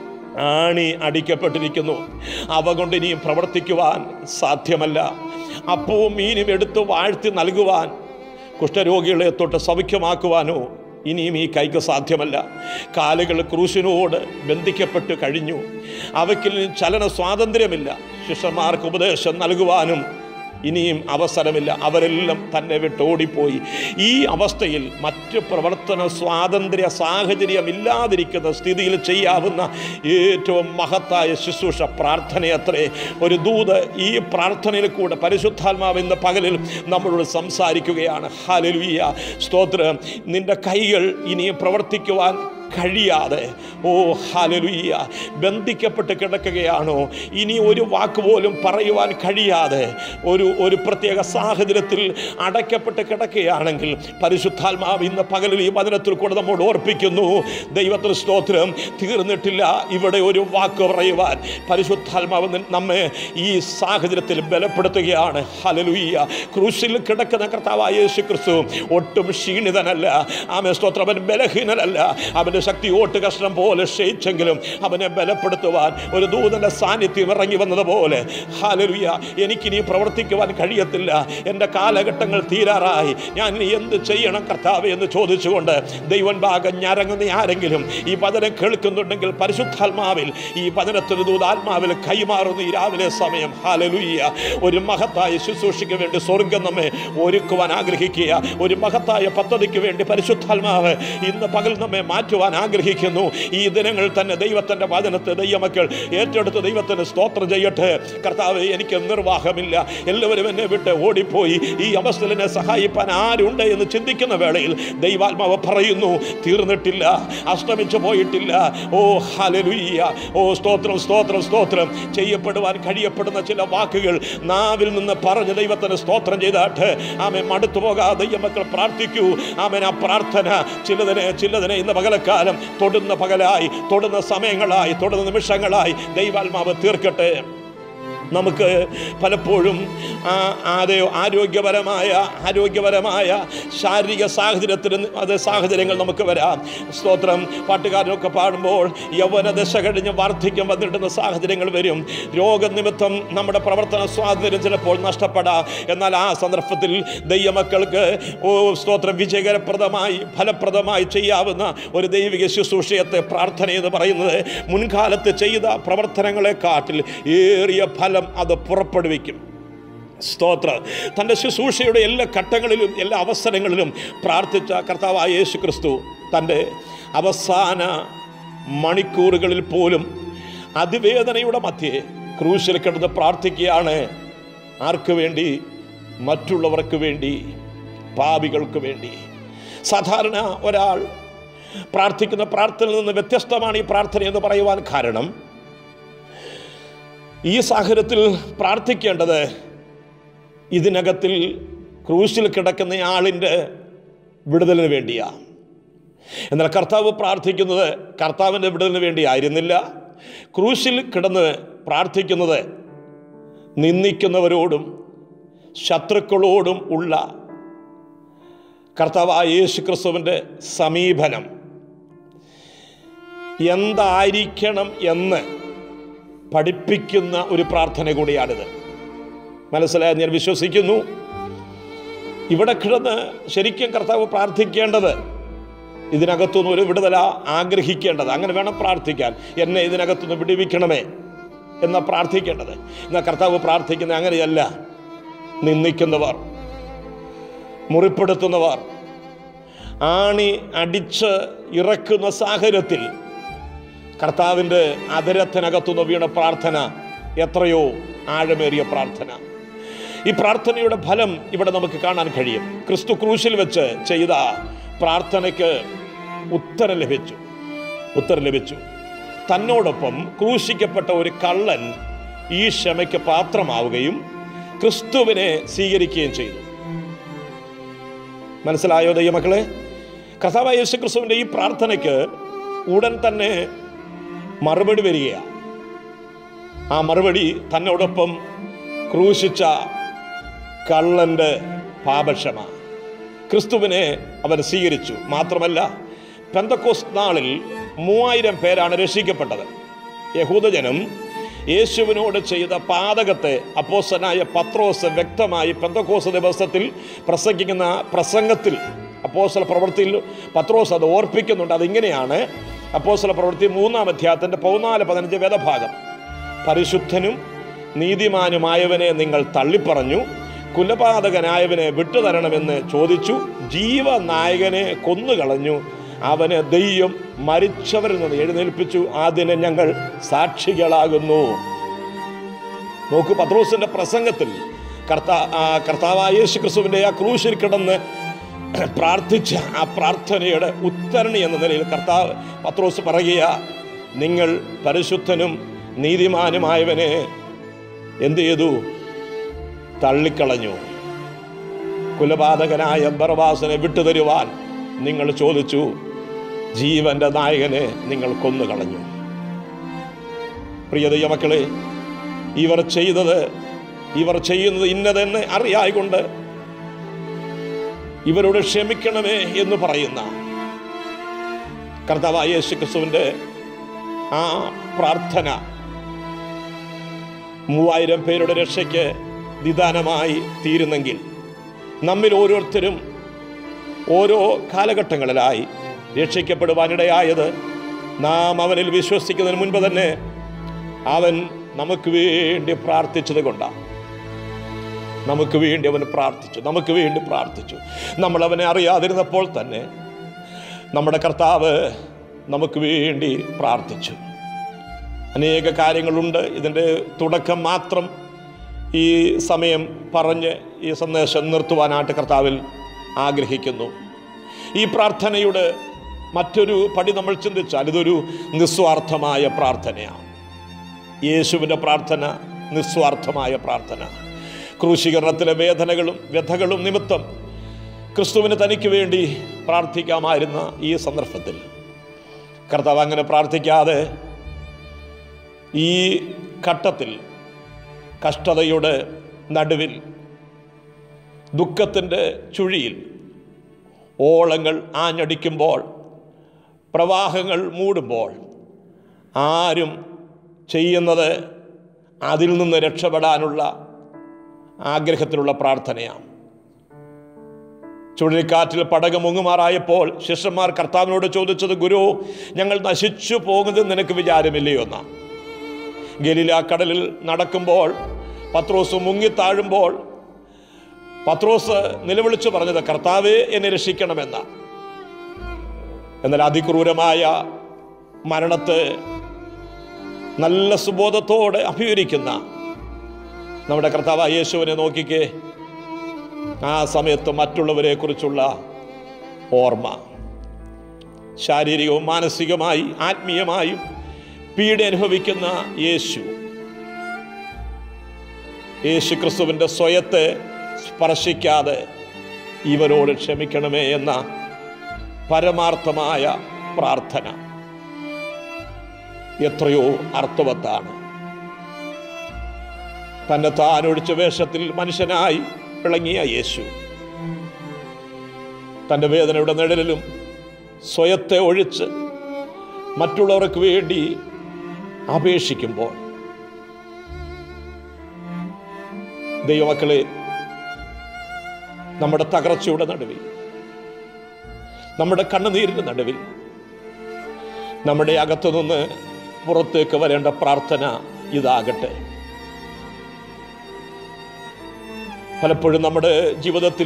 ആണി അടിക്കപ്പെട്ടിരിക്കുന്നു അവ കൊണ്ട് ഇനിയും പ്രവർത്തിക്കുവാൻ സാധ്യമല്ല അപ്പവും മീനും എടുത്ത് വാഴ്ത്തി നൽകുവാൻ കുഷ്ഠരോഗികളെ തൊട്ട് സൗഖ്യമാക്കുവാനോ ഇനിയും ഈ കൈക്ക് സാധ്യമല്ല കാലുകൾ ക്രൂശിനോട് ബന്ധിക്കപ്പെട്ട് കഴിഞ്ഞു അവയ്ക്കിൽ ചലന സ്വാതന്ത്ര്യമില്ല ശിഷ്യന്മാർക്ക് ഉപദേശം നൽകുവാനും ഇനിയും അവസരമില്ല അവരെല്ലാം തന്നെ വിട്ടോടിപ്പോയി ഈ അവസ്ഥയിൽ മറ്റ് പ്രവർത്തന സ്വാതന്ത്ര്യ സാഹചര്യം ഇല്ലാതിരിക്കുന്ന സ്ഥിതിയിൽ ചെയ്യാവുന്ന ഏറ്റവും മഹത്തായ ശുശ്രൂഷ പ്രാർത്ഥനയത്രേ ഒരു ദൂത് ഈ പ്രാർത്ഥനയിൽ കൂടെ പരിശുദ്ധാത്മാവ് ഇന്ന് പകലിൽ നമ്മളോട് സംസാരിക്കുകയാണ് ഹാലലുയ്യ സ്തോത്രം നിന്റെ കൈകൾ ഇനിയും പ്രവർത്തിക്കുവാൻ കഴിയാതെ ഓ ഹലലുയ്യ ബന്ധിക്കപ്പെട്ട് കിടക്കുകയാണോ ഇനി ഒരു വാക്ക് പോലും പറയുവാൻ കഴിയാതെ ഒരു ഒരു പ്രത്യേക സാഹചര്യത്തിൽ അടയ്ക്കപ്പെട്ട് കിടക്കുകയാണെങ്കിൽ പരിശുദ്ധാത്മാവ് ഇന്ന് പകലിൽ ഈ വചനത്തിൽ കൂടെ നമ്മോട് ഓർപ്പിക്കുന്നു ദൈവത്തിന് സ്തോത്രം തീർന്നിട്ടില്ല ഇവിടെ ഒരു വാക്ക് പറയുവാൻ പരിശുദ്ധാത്മാവ് നി- നമ്മെ ഈ സാഹചര്യത്തിൽ ബലപ്പെടുത്തുകയാണ് ഹലലുയ്യ ക്രൂശിൽ കിടക്കുന്ന കർത്താവായ യേശു ക്രിസ്തു ഒട്ടും ക്ഷീണിതനല്ല ആമേ സ്തോത്രം അവൻ ബലഹീനനല്ല അവൻ്റെ ശക്തി ഓട്ട് കഷ്ണം പോലെ ക്ഷയിച്ചെങ്കിലും അവനെ ബലപ്പെടുത്തുവാൻ ഒരു ദൂതന്റെ സാന്നിധ്യം ഇറങ്ങി വന്നതുപോലെ ഹാലലുയ എനിക്കിനി പ്രവർത്തിക്കുവാൻ കഴിയത്തില്ല എൻ്റെ കാലഘട്ടങ്ങൾ തീരാറായി ഞാൻ ഇനി എന്ത് ചെയ്യണം കർത്താവ് എന്ന് ചോദിച്ചുകൊണ്ട് ദൈവൻ ഭാഗം ഞരങ്ങുന്ന ആരെങ്കിലും ഈ വചനം കേൾക്കുന്നുണ്ടെങ്കിൽ പരിശുദ്ധാത്മാവിൽ ഈ വചനത്തിന് ദൂതാത്മാവിൽ കൈമാറുന്ന ഈ രാവിലെ സമയം ഹാലലുയ്യ ഒരു മഹത്തായ ശുശ്രൂഷയ്ക്ക് വേണ്ടി സ്വർഗം നമ്മെ ഒരുക്കുവാൻ ആഗ്രഹിക്കുക ഒരു മഹത്തായ പദ്ധതിക്ക് വേണ്ടി പരിശുദ്ധാത്മാവ് ഇന്ന് പകൽ നമ്മെ മാറ്റുവാൻ ആഗ്രഹിക്കുന്നു ഈ ദിനങ്ങളിൽ തന്നെ ദൈവത്തിൻ്റെ വചനത്തെ ദൈവമക്കൾ ഏറ്റെടുത്ത് ദൈവത്തിന് സ്തോത്രം ചെയ്യട്ടെ കർത്താവ് എനിക്ക് നിർവാഹമില്ല എല്ലാവരും എന്നെ വിട്ട് ഓടിപ്പോയി ഈ അവസ്ഥയിൽ എന്നെ സഹായിപ്പാൻ ആരുണ്ട് എന്ന് ചിന്തിക്കുന്ന വേളയിൽ ദൈവാത്മാവ് പറയുന്നു തീർന്നിട്ടില്ല അസ്തമിച്ചു പോയിട്ടില്ല ഓ ഹലലുയ്യ ഓ സ്തോത്രം സ്തോത്രം സ്തോത്രം ചെയ്യപ്പെടുവാൻ കഴിയപ്പെടുന്ന ചില വാക്കുകൾ നാവിൽ നിന്ന് പറഞ്ഞ് ദൈവത്തിന് സ്തോത്രം ചെയ്താട്ട് ആമെ മടുത്തു പോകാതെ ദൈവമക്കൾ പ്രാർത്ഥിക്കൂ ആമൻ ആ പ്രാർത്ഥന ചിലതിനെ ചിലതിനെ ഇന്ന് പകലക്കാലം തൊടുന്ന പകലായി തൊടുന്ന സമയങ്ങളായി തൊടുന്ന നിമിഷങ്ങളായി ദൈവാത്മാവ് തീർക്കട്ടെ നമുക്ക് പലപ്പോഴും ആ അതേ ആരോഗ്യപരമായ ആരോഗ്യപരമായ ശാരീരിക സാഹചര്യത്തിന് അത് സാഹചര്യങ്ങൾ നമുക്ക് വരാം സ്തോത്രം പാട്ടുകാരനൊക്കെ പാടുമ്പോൾ യൗവന ദശ കഴിഞ്ഞ് വാർദ്ധക്യം വന്നിട്ടുന്ന സാഹചര്യങ്ങൾ വരും രോഗനിമിത്തം നമ്മുടെ പ്രവർത്തന സ്വാതന്ത്ര്യം ചിലപ്പോൾ നഷ്ടപ്പെടാം എന്നാൽ ആ സന്ദർഭത്തിൽ ദൈവമക്കൾക്ക് ഓ സ്തോത്രം വിജയകരപ്രദമായി ഫലപ്രദമായി ചെയ്യാവുന്ന ഒരു ദൈവിക ശുശ്രൂഷയത്തെ പ്രാർത്ഥന എന്ന് പറയുന്നത് മുൻകാലത്ത് ചെയ്ത പ്രവർത്തനങ്ങളെക്കാട്ടിൽ ഏറിയ ഫലം അത് പുറപ്പെടുവിക്കും സ്തോത്ര തൻ്റെ ശുശ്രൂഷയുടെ എല്ലാ ഘട്ടങ്ങളിലും എല്ലാ അവസരങ്ങളിലും പ്രാർത്ഥിച്ച കർത്താവായ യേശു ക്രിസ്തു തൻ്റെ അവസാന മണിക്കൂറുകളിൽ പോലും അതിവേദനയുടെ മധ്യേ ക്രൂശിൽ കിടന്ന് പ്രാർത്ഥിക്കുകയാണ് ആർക്ക് വേണ്ടി മറ്റുള്ളവർക്ക് വേണ്ടി പാപികൾക്ക് വേണ്ടി സാധാരണ ഒരാൾ പ്രാർത്ഥിക്കുന്ന പ്രാർത്ഥനയിൽ നിന്ന് വ്യത്യസ്തമാണ് ഈ പ്രാർത്ഥന എന്ന് പറയുവാൻ കാരണം ഈ സാഹചര്യത്തിൽ പ്രാർത്ഥിക്കേണ്ടത് ഇതിനകത്തിൽ ക്രൂശിൽ കിടക്കുന്ന ആളിൻ്റെ വിടുതലിന് വേണ്ടിയാണ് എന്നാൽ കർത്താവ് പ്രാർത്ഥിക്കുന്നത് കർത്താവിൻ്റെ വിടുതലിന് വേണ്ടി ആയിരുന്നില്ല ക്രൂശിൽ കിടന്ന് പ്രാർത്ഥിക്കുന്നത് നിന്ദിക്കുന്നവരോടും ശത്രുക്കളോടും ഉള്ള കർത്താവായ യേശു ക്രിസ്തുവിൻ്റെ സമീപനം എന്തായിരിക്കണം എന്ന് പഠിപ്പിക്കുന്ന ഒരു പ്രാർത്ഥന കൂടിയാണിത് മനസ്സിലായ ഞാൻ വിശ്വസിക്കുന്നു ഇവിടെ കിടന്ന് ശരിക്കും കർത്താവ് പ്രാർത്ഥിക്കേണ്ടത് ഇതിനകത്തുനിന്ന് ഒരു വിടുതല ആഗ്രഹിക്കേണ്ടത് അങ്ങനെ വേണം പ്രാർത്ഥിക്കാൻ എന്നെ ഇതിനകത്തുനിന്ന് വിടുവിക്കണമേ എന്ന പ്രാർത്ഥിക്കേണ്ടത് എന്നാൽ കർത്താവ് പ്രാർത്ഥിക്കുന്നത് അങ്ങനെയല്ല നിന്ദിക്കുന്നവർ മുറിപ്പെടുത്തുന്നവർ ആണി അടിച്ച് ഇറക്കുന്ന സാഹചര്യത്തിൽ കർത്താവിൻ്റെ അതിരത്തിനകത്തുനിന്ന് വീണ പ്രാർത്ഥന എത്രയോ ആഴമേറിയ പ്രാർത്ഥന ഈ പ്രാർത്ഥനയുടെ ഫലം ഇവിടെ നമുക്ക് കാണാൻ കഴിയും ക്രിസ്തു ക്രൂശിൽ വെച്ച് ചെയ്ത പ്രാർത്ഥനയ്ക്ക് ഉത്തരം ലഭിച്ചു ഉത്തരം ലഭിച്ചു തന്നോടൊപ്പം ക്രൂശിക്കപ്പെട്ട ഒരു കള്ളൻ ഈ ക്ഷമയ്ക്ക് പാത്രമാവുകയും ക്രിസ്തുവിനെ സ്വീകരിക്കുകയും ചെയ്തു മനസ്സിലായോ ദൈവമക്കളെ കർത്താവായ യേശു ക്രിസ്തുവിൻ്റെ ഈ പ്രാർത്ഥനയ്ക്ക് ഉടൻ തന്നെ മറുപടി വരികയാണ് ആ മറുപടി തന്നോടൊപ്പം ക്രൂശിച്ച കള്ളൻ്റെ പാപക്ഷമ ക്രിസ്തുവിനെ അവൻ സ്വീകരിച്ചു മാത്രമല്ല പെന്തക്കോസ് നാളിൽ മൂവായിരം പേരാണ് രക്ഷിക്കപ്പെട്ടത് യഹൂദജനം യേശുവിനോട് ചെയ്ത പാതകത്തെ അപ്പോസനായ പത്രോസ് വ്യക്തമായി പെന്തക്കോസ് ദിവസത്തിൽ പ്രസംഗിക്കുന്ന പ്രസംഗത്തിൽ അപ്പോസ്തല പ്രവൃത്തിയിൽ പത്രോസ് അത് ഓർപ്പിക്കുന്നുണ്ട് അതിങ്ങനെയാണ് അപ്പോസ്തല പ്രവൃത്തി മൂന്നാം അധ്യായത്തിൻ്റെ പതിനാല് പതിനഞ്ച് വേദഭാഗം പരിശുദ്ധനും നീതിമാനുമായവനെ നിങ്ങൾ തള്ളിപ്പറഞ്ഞു കുലപാതകനായവനെ വിട്ടുതരണമെന്ന് ചോദിച്ചു ജീവനായകനെ കൊന്നുകളഞ്ഞു അവനെ ദൈവം മരിച്ചവരിൽ നിന്ന് എഴുന്നേൽപ്പിച്ചു അതിന് ഞങ്ങൾ സാക്ഷികളാകുന്നു നോക്കൂ പത്രോസിന്റെ പ്രസംഗത്തിൽ കർത്താ ആ കർത്താവായ യേശു ക്രിസ്തുവിൻ്റെ ആ ക്രൂശിൽ കിടന്ന് പ്രാർത്ഥിച്ച ആ പ്രാർത്ഥനയുടെ ഉത്തരണി എന്ന നിലയിൽ കർത്താവ് പത്രോസ് പറയുക നിങ്ങൾ പരിശുദ്ധനും നീതിമാനുമായവനെ എന്ത് ചെയ്തു തള്ളിക്കളഞ്ഞു കുലപാതകനായ ബർവാസനെ വിട്ടുതരുവാൻ നിങ്ങൾ ചോദിച്ചു ജീവന്റെ നായകനെ നിങ്ങൾ കൊന്നുകളഞ്ഞു പ്രിയ ദൈവമക്കളെ ഇവർ ചെയ്തത് ഇവർ ചെയ്യുന്നത് ഇന്നതെന്ന് അറിയായിക്കൊണ്ട് ഇവരോട് ക്ഷമിക്കണമേ എന്ന് പറയുന്ന കർത്താവായ യേശു ക്രിസ്തുവിൻ്റെ ആ പ്രാർത്ഥന മൂവായിരം പേരുടെ രക്ഷയ്ക്ക് നിദാനമായി തീരുന്നെങ്കിൽ നമ്മിൽ ഓരോരുത്തരും ഓരോ കാലഘട്ടങ്ങളിലായി രക്ഷിക്കപ്പെടുവാനിടയായത് നാം അവനിൽ വിശ്വസിക്കുന്നതിന് മുൻപ് തന്നെ അവൻ നമുക്ക് വേണ്ടി പ്രാർത്ഥിച്ചത് കൊണ്ടാണ് നമുക്ക് വേണ്ടി അവൻ പ്രാർത്ഥിച്ചു നമുക്ക് വേണ്ടി പ്രാർത്ഥിച്ചു നമ്മൾ അവനെ അറിയാതിരുന്നപ്പോൾ തന്നെ നമ്മുടെ കർത്താവ് നമുക്ക് വേണ്ടി പ്രാർത്ഥിച്ചു അനേക കാര്യങ്ങളുണ്ട് ഇതിൻ്റെ തുടക്കം മാത്രം ഈ സമയം പറഞ്ഞ് ഈ സന്ദേശം നിർത്തുവാനായിട്ട് കർത്താവിൽ ആഗ്രഹിക്കുന്നു ഈ പ്രാർത്ഥനയുടെ മറ്റൊരു പടി നമ്മൾ ചിന്തിച്ചാൽ ഇതൊരു നിസ്വാർത്ഥമായ പ്രാർത്ഥനയാണ് യേശുവിൻ്റെ പ്രാർത്ഥന നിസ്വാർത്ഥമായ പ്രാർത്ഥന ക്രൂശീകരണത്തിലെ വേദനകളും വ്യഥകളും നിമിത്തം ക്രിസ്തുവിന് തനിക്ക് വേണ്ടി പ്രാർത്ഥിക്കാമായിരുന്ന ഈ സന്ദർഭത്തിൽ കർത്താവ് അങ്ങനെ പ്രാർത്ഥിക്കാതെ ഈ ഘട്ടത്തിൽ കഷ്ടതയുടെ നടുവിൽ ദുഃഖത്തിൻ്റെ ചുഴിയിൽ ഓളങ്ങൾ ആഞ്ഞടിക്കുമ്പോൾ പ്രവാഹങ്ങൾ മൂടുമ്പോൾ ആരും ചെയ്യുന്നത് അതിൽ നിന്ന് രക്ഷപ്പെടാനുള്ള ആഗ്രഹത്തിലുള്ള പ്രാർത്ഥനയാണ് ചുഴലിക്കാറ്റിൽ പടക മുങ്ങുമാറായപ്പോൾ ശിഷ്യന്മാർ കർത്താവിനോട് ചോദിച്ചത് ഗുരു ഞങ്ങൾ നശിച്ചു പോകുന്നത് നിനക്ക് വിചാരമില്ലയോ എന്നാ ഗലീല കടലിൽ നടക്കുമ്പോൾ പത്രോസ് മുങ്ങിത്താഴുമ്പോൾ പത്രോസ് നിലവിളിച്ചു പറഞ്ഞത് കർത്താവെ എന്നെ രക്ഷിക്കണമെന്ന എന്നാൽ അതിക്രൂരമായ മരണത്തെ നല്ല സുബോധത്തോടെ അഭിവരിക്കുന്ന നമ്മുടെ കർത്താവ് യേശുവിനെ നോക്കിക്കേ ആ സമയത്ത് മറ്റുള്ളവരെ കുറിച്ചുള്ള ഓർമ്മ ശാരീരികവും മാനസികമായി ആത്മീയമായും പീഡ അനുഭവിക്കുന്ന യേശു യേശു ക്രിസ്തുവിൻ്റെ സ്വയത്തെ സ്പർശിക്കാതെ ഇവരോട് ക്ഷമിക്കണമേ എന്ന പരമാർത്ഥമായ പ്രാർത്ഥന എത്രയോ അർത്ഥവത്താണ് തന്നെ താനൊഴിച്ച വേഷത്തിൽ മനുഷ്യനായി വിളങ്ങിയ യേശു തൻ്റെ വേദനയുടെ നിഴലിലും സ്വയത്തെ ഒഴിച്ച് മറ്റുള്ളവർക്ക് വേണ്ടി അപേക്ഷിക്കുമ്പോൾ ദൈവമക്കളെ നമ്മുടെ തകർച്ചയുടെ നടുവിൽ നമ്മുടെ കണ്ണുനീരിൻ്റെ നടുവിൽ നമ്മുടെ അകത്തു നിന്ന് പുറത്തേക്ക് വരേണ്ട പ്രാർത്ഥന ഇതാകട്ടെ പലപ്പോഴും നമ്മുടെ ജീവിതത്തിൽ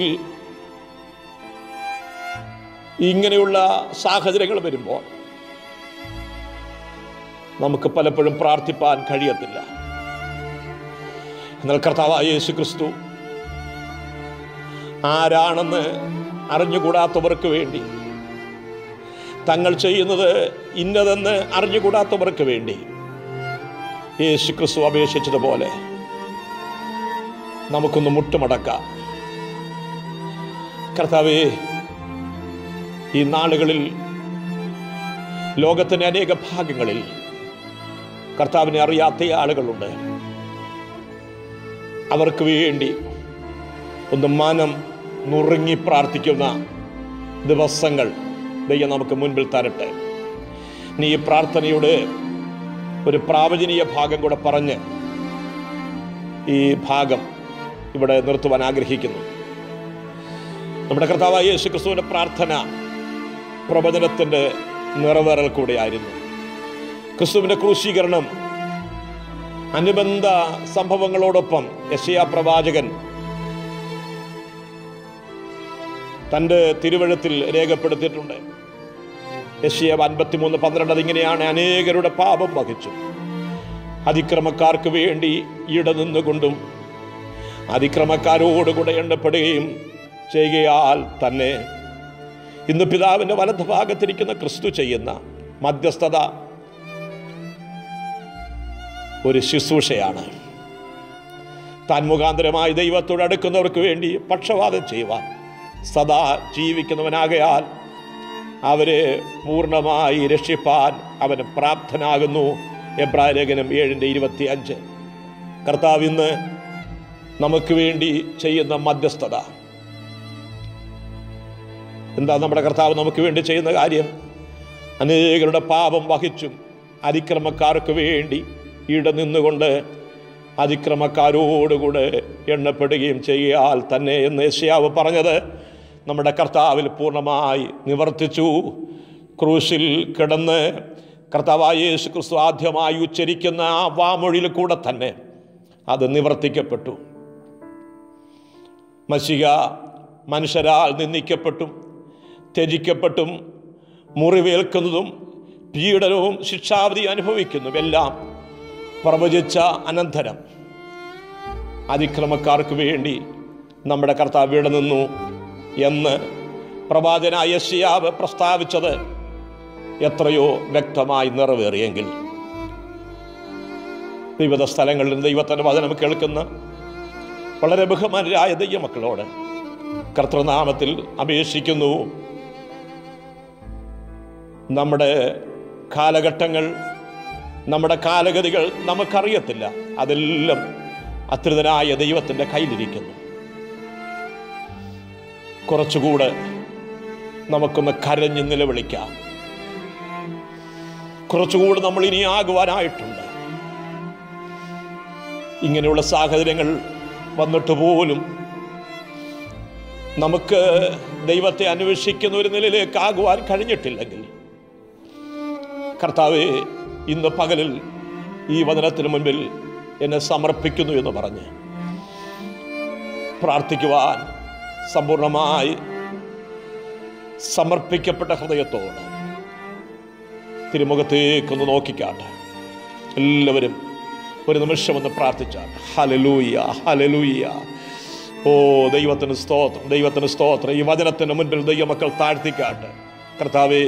ഇങ്ങനെയുള്ള സാഹചര്യങ്ങൾ വരുമ്പോൾ നമുക്ക് പലപ്പോഴും പ്രാർത്ഥിപ്പാൻ കഴിയത്തില്ല എന്നാൽ കർത്താവായ യേശു ക്രിസ്തു ആരാണെന്ന് അറിഞ്ഞുകൂടാത്തവർക്ക് വേണ്ടി തങ്ങൾ ചെയ്യുന്നത് ഇന്നതെന്ന് അറിഞ്ഞുകൂടാത്തവർക്ക് വേണ്ടി യേശു ക്രിസ്തു അപേക്ഷിച്ചതുപോലെ നമുക്കൊന്ന് മുട്ടുമടക്കാം കർത്താവേ ഈ നാളുകളിൽ ലോകത്തിൻ്റെ അനേക ഭാഗങ്ങളിൽ കർത്താവിനെ അറിയാത്ത ആളുകളുണ്ട് അവർക്ക് വേണ്ടി ഒന്ന് മനം നുറുങ്ങി പ്രാർത്ഥിക്കുന്ന ദിവസങ്ങൾ ദൈവം നമുക്ക് മുൻപിൽ തരട്ടെ നീ ഈ പ്രാർത്ഥനയുടെ ഒരു പ്രാവചനീയ ഭാഗം കൂടെ പറഞ്ഞ് ഈ ഭാഗം ഇവിടെ നിർത്തുവാൻ ആഗ്രഹിക്കുന്നു നമ്മുടെ കർത്താവായ യേശു ക്രിസ്തുവിൻ്റെ പ്രാർത്ഥന പ്രവചനത്തിൻ്റെ നിറവേറൽ കൂടെയായിരുന്നു ക്രിസ്തുവിൻ്റെ ക്രൂശീകരണം അനുബന്ധ സംഭവങ്ങളോടൊപ്പം യശയാ പ്രവാചകൻ തൻ്റെ തിരുവഴുത്തിൽ രേഖപ്പെടുത്തിയിട്ടുണ്ട് യശയ അൻപത്തിമൂന്ന് പന്ത്രണ്ട് അതിങ്ങനെയാണ് അനേകരുടെ പാപം വഹിച്ചു അതിക്രമക്കാർക്ക് വേണ്ടി ഇടനിന്നുകൊണ്ടും അതിക്രമക്കാരോടുകൂടെ എണ്ണപ്പെടുകയും ചെയ്യുകയാൽ തന്നെ ഇന്ന് പിതാവിൻ്റെ വലത് ഭാഗത്തിരിക്കുന്ന ക്രിസ്തു ചെയ്യുന്ന മധ്യസ്ഥത ഒരു ശുശ്രൂഷയാണ് താൻ മുഖാന്തരമായി ദൈവത്തോട് അടുക്കുന്നവർക്ക് വേണ്ടി പക്ഷപാതം ചെയ്യുവാൻ സദാ ജീവിക്കുന്നവനാകയാൽ അവരെ പൂർണ്ണമായി രക്ഷിപ്പാൻ അവന് പ്രാപ്തനാകുന്നു എബ്രായ ലേഖനം ഏഴിൻ്റെ ഇരുപത്തി അഞ്ച് കർത്താവ് ഇന്ന് നമുക്ക് വേണ്ടി ചെയ്യുന്ന മധ്യസ്ഥത എന്താ നമ്മുടെ കർത്താവ് നമുക്ക് വേണ്ടി ചെയ്യുന്ന കാര്യം അനേകരുടെ പാപം വഹിച്ചും അതിക്രമക്കാർക്ക് വേണ്ടി ഇവിടെ നിന്നുകൊണ്ട് അതിക്രമക്കാരോടുകൂടെ എണ്ണപ്പെടുകയും ചെയ്യാൽ തന്നെ എന്ന് യേശയാവ് പറഞ്ഞത് നമ്മുടെ കർത്താവിൽ പൂർണ്ണമായി നിവർത്തിച്ചു ക്രൂശിൽ കിടന്ന് കർത്താവായ യേശു ക്രിസ്തു ആദ്യമായി ഉച്ചരിക്കുന്ന ആ വാമൊഴിയിൽ കൂടെ തന്നെ അത് നിവർത്തിക്കപ്പെട്ടു മഷിക മനുഷ്യരാൽ നിന്ദിക്കപ്പെട്ടും ത്യജിക്കപ്പെട്ടും മുറിവേൽക്കുന്നതും പീഡനവും ശിക്ഷാവധി അനുഭവിക്കുന്നതും എല്ലാം പ്രവചിച്ച അനന്തരം അതിക്രമക്കാർക്ക് വേണ്ടി നമ്മുടെ കർത്താവ് ഇവിടെ നിന്നു എന്ന് പ്രവാചനായ യശയാവ് പ്രസ്താവിച്ചത് എത്രയോ വ്യക്തമായി നിറവേറിയെങ്കിൽ വിവിധ സ്ഥലങ്ങളിൽ ദൈവത്തിൻ്റെ വചനം കേൾക്കുന്ന വളരെ ബഹുമാനരായ ദൈവമക്കളോട് കർത്തൃനാമത്തിൽ അപേക്ഷിക്കുന്നു നമ്മുടെ കാലഘട്ടങ്ങൾ നമ്മുടെ കാലഗതികൾ നമുക്കറിയത്തില്ല അതെല്ലാം അത്രിതനായ ദൈവത്തിൻ്റെ കയ്യിലിരിക്കുന്നു കുറച്ചുകൂടെ നമുക്കൊന്ന് കരഞ്ഞ് നിലവിളിക്കാം കുറച്ചുകൂടെ നമ്മൾ ഇനി ആകുവാനായിട്ടുണ്ട് ഇങ്ങനെയുള്ള സാഹചര്യങ്ങൾ വന്നിട്ട് പോലും നമുക്ക് ദൈവത്തെ അന്വേഷിക്കുന്ന ഒരു നിലയിലേക്ക് ആകുവാൻ കഴിഞ്ഞിട്ടില്ലെങ്കിൽ കർത്താവെ ഇന്ന് പകലിൽ ഈ വചനത്തിന് മുൻപിൽ എന്നെ സമർപ്പിക്കുന്നു എന്ന് പറഞ്ഞ് പ്രാർത്ഥിക്കുവാൻ സമ്പൂർണമായി സമർപ്പിക്കപ്പെട്ട ഹൃദയത്തോട് തിരുമുഖത്തേക്കൊന്ന് നോക്കിക്കാട്ടെ എല്ലാവരും ഒരു നിമിഷം ഒന്ന് പ്രാർത്ഥിച്ചാട്ടെ ഹലലൂയ ഹലലൂയ ഓ ദൈവത്തിന് സ്തോത്രം ദൈവത്തിന് സ്തോത്രം ഈ വചനത്തിന് മുൻപിൽ ദൈവമക്കൾ താഴ്ത്തിക്കാട്ടെ കർത്താവേ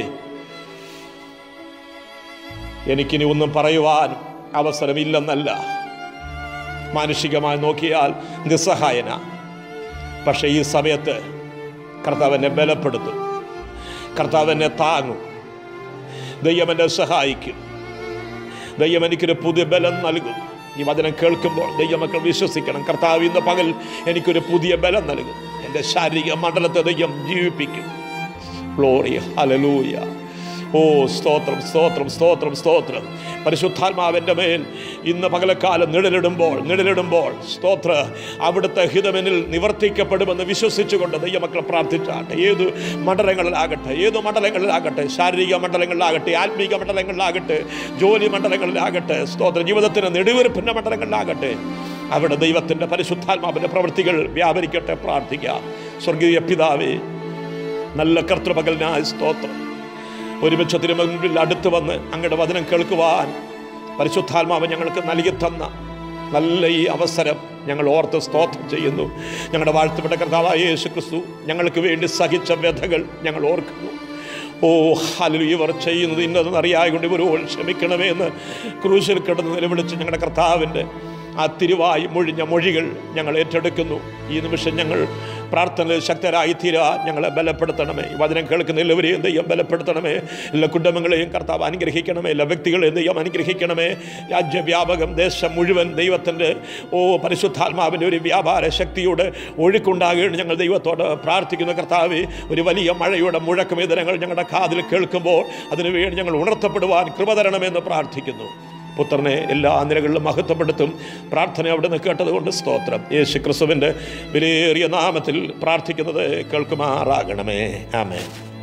എനിക്കിനി ഒന്നും പറയുവാൻ അവസരമില്ലെന്നല്ല മാനുഷികമായി നോക്കിയാൽ നിസ്സഹായന പക്ഷേ ഈ സമയത്ത് കർത്താവ് എന്നെ ബലപ്പെടുത്തും കർത്താവ് എന്നെ താങ്ങും ദൈവം എന്നെ സഹായിക്കും ദൈവം എനിക്കൊരു പുതിയ ബലം നൽകും ഈ വചനം കേൾക്കുമ്പോൾ ദൈവമക്കൾ വിശ്വസിക്കണം കർത്താവ് ഇന്ന് പകൽ എനിക്കൊരു പുതിയ ബലം നൽകും എൻ്റെ ശാരീരിക മണ്ഡലത്തെ ദൈവം ജീവിപ്പിക്കും ഗ്ലോറി ഹലലൂയ ഓ സ്തോത്രം സ്തോത്രം സ്തോത്രം സ്തോത്രം പരിശുദ്ധാത്മാവിൻ്റെ മേൽ ഇന്ന് പകലക്കാലം നിഴലിടുമ്പോൾ നിഴലിടുമ്പോൾ സ്തോത്ര അവിടുത്തെ ഹിതമെനിൽ നിവർത്തിക്കപ്പെടുമെന്ന് വിശ്വസിച്ചുകൊണ്ട് ദൈവമക്കൾ പ്രാർത്ഥിച്ചാട്ടെ ഏത് മണ്ഡലങ്ങളിലാകട്ടെ ഏത് മണ്ഡലങ്ങളിലാകട്ടെ ശാരീരിക മണ്ഡലങ്ങളിലാകട്ടെ ആത്മീക മണ്ഡലങ്ങളിലാകട്ടെ ജോലി മണ്ഡലങ്ങളിലാകട്ടെ സ്തോത്ര ജീവിതത്തിന് നെടുവീർപ്പിൻ്റെ മണ്ഡലങ്ങളിലാകട്ടെ അവിടെ ദൈവത്തിൻ്റെ പരിശുദ്ധാത്മാവിൻ്റെ പ്രവൃത്തികൾ വ്യാപരിക്കട്ടെ പ്രാർത്ഥിക്കാം സ്വർഗീയ പിതാവേ നല്ല കർത്തൃപകലിനായ സ്തോത്രം ഒരുമിച്ച് തിരുമുൻപിൽ അടുത്ത് വന്ന് അങ്ങയുടെ വചനം കേൾക്കുവാൻ പരിശുദ്ധാത്മാവ് ഞങ്ങൾക്ക് നൽകി തന്ന നല്ല ഈ അവസരം ഞങ്ങൾ ഓർത്ത് സ്തോത്രം ചെയ്യുന്നു ഞങ്ങളുടെ വാഴ്ത്തപ്പെട്ട കർത്താവായ യേശു ക്രിസ്തു ഞങ്ങൾക്ക് വേണ്ടി സഹിച്ച വ്യഥകൾ ഞങ്ങൾ ഓർക്കുന്നു ഓ ഹലു ഇവർ ചെയ്യുന്നത് ഇന്നതെന്ന് അറിയായകൊണ്ട് ഇവരോട് ക്ഷമിക്കണമേ എന്ന് ക്രൂശിൽ കിടന്ന് നിലവിളിച്ച് ഞങ്ങളുടെ കർത്താവിൻ്റെ ആ തിരുവായി മൊഴിഞ്ഞ മൊഴികൾ ഞങ്ങൾ ഏറ്റെടുക്കുന്നു ഈ നിമിഷം ഞങ്ങൾ പ്രാർത്ഥനയിൽ ശക്തരായി തീരാ ഞങ്ങളെ ബലപ്പെടുത്തണമേ ഈ വചനം കേൾക്കുന്ന എല്ലാവരെയും ദൈവം ബലപ്പെടുത്തണമേ എല്ലാ കുടുംബങ്ങളെയും കർത്താവ് അനുഗ്രഹിക്കണമേ എല്ലാ വ്യക്തികളെയും ദൈവം അനുഗ്രഹിക്കണമേ രാജ്യവ്യാപകം ദേശം മുഴുവൻ ദൈവത്തിൻ്റെ ഓ പരിശുദ്ധാത്മാവിൻ്റെ ഒരു വ്യാപാര ശക്തിയോട് ഒഴുക്കുണ്ടാകുകയാണ് ഞങ്ങൾ ദൈവത്തോട് പ്രാർത്ഥിക്കുന്ന കർത്താവ് ഒരു വലിയ മഴയുടെ മുഴക്കമേതനങ്ങൾ ഞങ്ങളുടെ കാതിൽ കേൾക്കുമ്പോൾ അതിനുവേണ്ടി ഞങ്ങൾ ഉണർത്തപ്പെടുവാൻ കൃപ തരണമെന്ന് പ്രാർത്ഥിക്കുന്നു പുത്രനെ എല്ലാ നിലകളിലും മഹത്വപ്പെടുത്തും പ്രാർത്ഥന അവിടെ നിന്ന് കേട്ടതുകൊണ്ട് സ്തോത്രം യേശു ക്രിസ്തുവിൻ്റെ വിലയേറിയ നാമത്തിൽ പ്രാർത്ഥിക്കുന്നത് കേൾക്കുമാറാകണമേ ആമേ